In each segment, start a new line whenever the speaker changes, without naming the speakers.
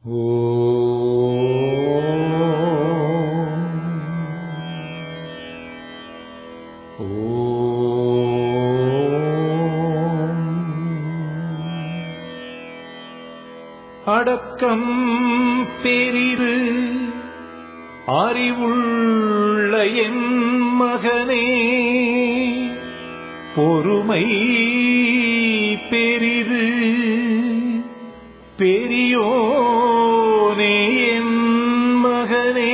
அடக்கம் பெரிது அறிவுள்ள என் மகனே பொறுமை பெரிது பெரியோனே என் மகனே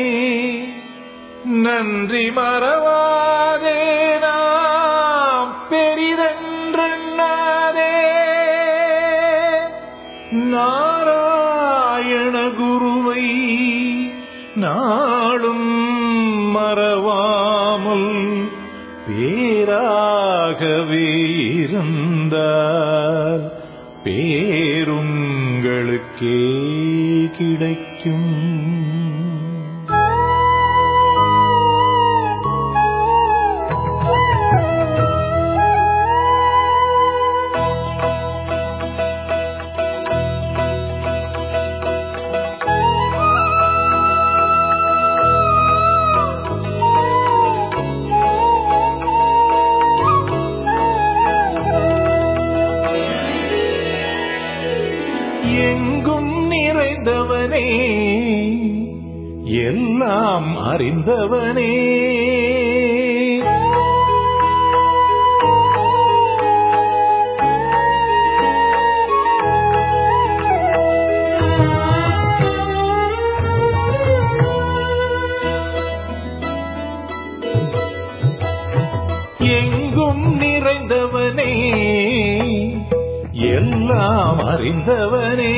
நன்றி மறவாதே நாம் பெரிதென்றெண்ணாதே நாராயண குருவை நாளும் மறவாமல் பேராகவே இருந்தால் பேருங்களுக்கே கிடைக்கும் எங்கும் நிறைந்தவனே எல்லாம் அறிந்தவனே எங்கும் நிறைந்தவனே எல்லாம் அறிந்தவனே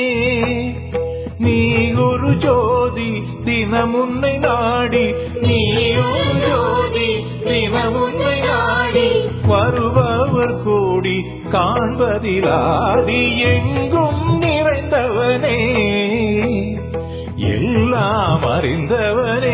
நீ ஒரு ஜோதி தினமுன்னை நாடி நீ ஒரு ஜோதி தினமுன்னை நாடி வருபவர் கூடி காண்பதிலாடி எங்கும் நிறைந்தவனே எல்லாம் அறிந்தவனே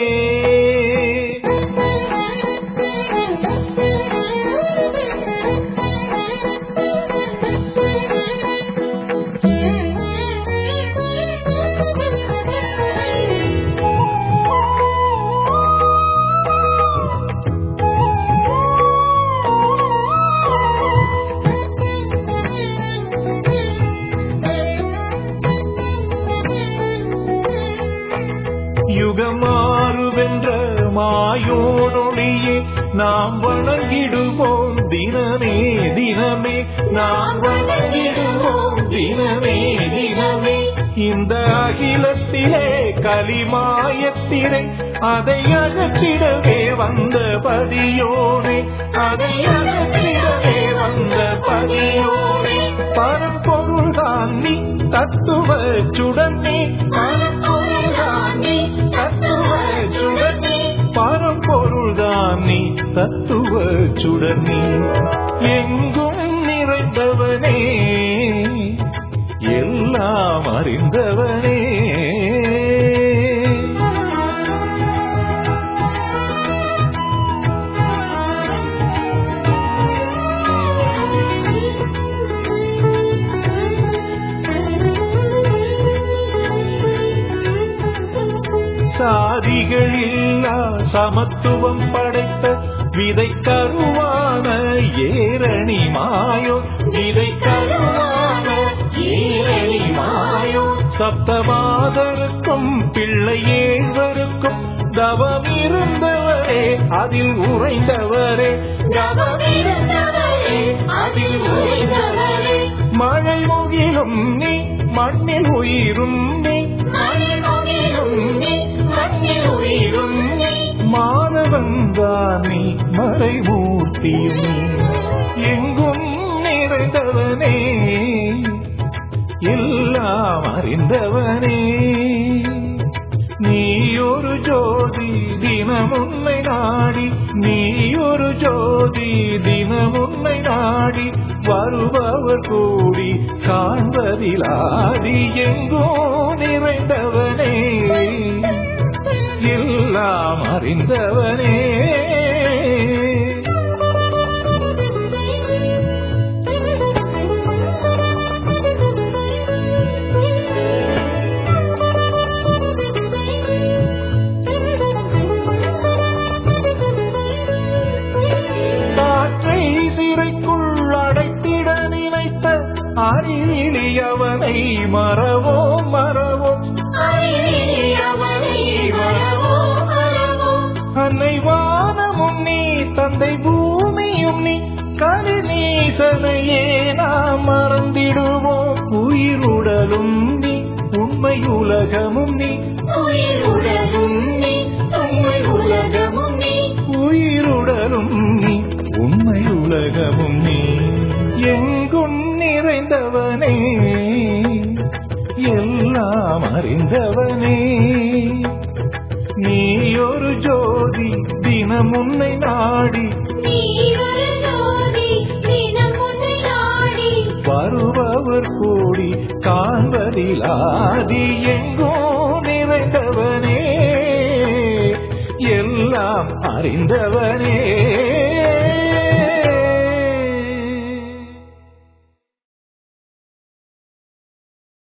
யுகமாறுவென்ற மாயோனொழியே நாம் வணங்கிடுவோம் தினமே தினமே நாம் வணங்கிடுவோம் தினமே தினமே இந்த அகிலத்திலே கலிமாயத்திரை அதை அகற்றிடவே வந்த பதியோனே அதை அகற்றிடவே வந்த பதியோனே பரம்பொருள்தான் நீ தத்துவ சுடனே பரம்பொருள்தான் நீ தத்துவ சுடனே பரம்பொருள்தான் நீ தத்துவ சுடனே எங்கும் நிறைந்தவனே எல்லாம் அறிந்தவனே சாதிகளில்லா சமத்துவம் படைத்த விதை கருவான ஏரணி மாயோ விதை கருவான ஏரணி மாயோ சப்தமாதருக்கும் பிள்ளை ஏழ்வருக்கும் தவம் இருந்தவரே அதில் உறைந்தவரே தவம் இருந்தவரே அதில் உறைந்தவரே மழை முகிலும் நீ மண்ணில் உயிரும் நீ மண்ணில் உயிரும் நீ மண்ணில் உயிரும் நீ மாணவன் தானே மறைமூர்த்தியும் எங்கும் நிறைந்தவனே எல்லாம் அறிந்தவனே நீ ஒரு ஜோதி தினமுன்னை நாடி நீ ஒரு ஜோதி தினமுன்னை நாடி வருபவர் கூடி காண்பதிலாதி எங்கோ நிறைந்தவனே எல்லாம் அறிந்தவனே
Thank you.
மறவோம் மறவோம் அன்னை வானமும் நீ தந்தை பூமியும் நீ கருநீசனையே நாம் மறந்திடுவோம் உயிருடலும் நீ உண்மை உலகமும் நீ
உயிருடலும் நீ உண்மை உலகமும் நீ
உயிருடலும் நீ உண்மை உலகமும் நீ எங்கும் நிறைந்தவனே எல்லாம் அறிந்தவனே நீ ஒரு ஜோதி தினம் உன்னை நாடி
நீ ஒரு ஜோதி தினம் உன்னை நாடி
வருபவர் கூடி காண்பதிலாதி எங்கோ நிறைந்தவனே எல்லாம் அறிந்தவனே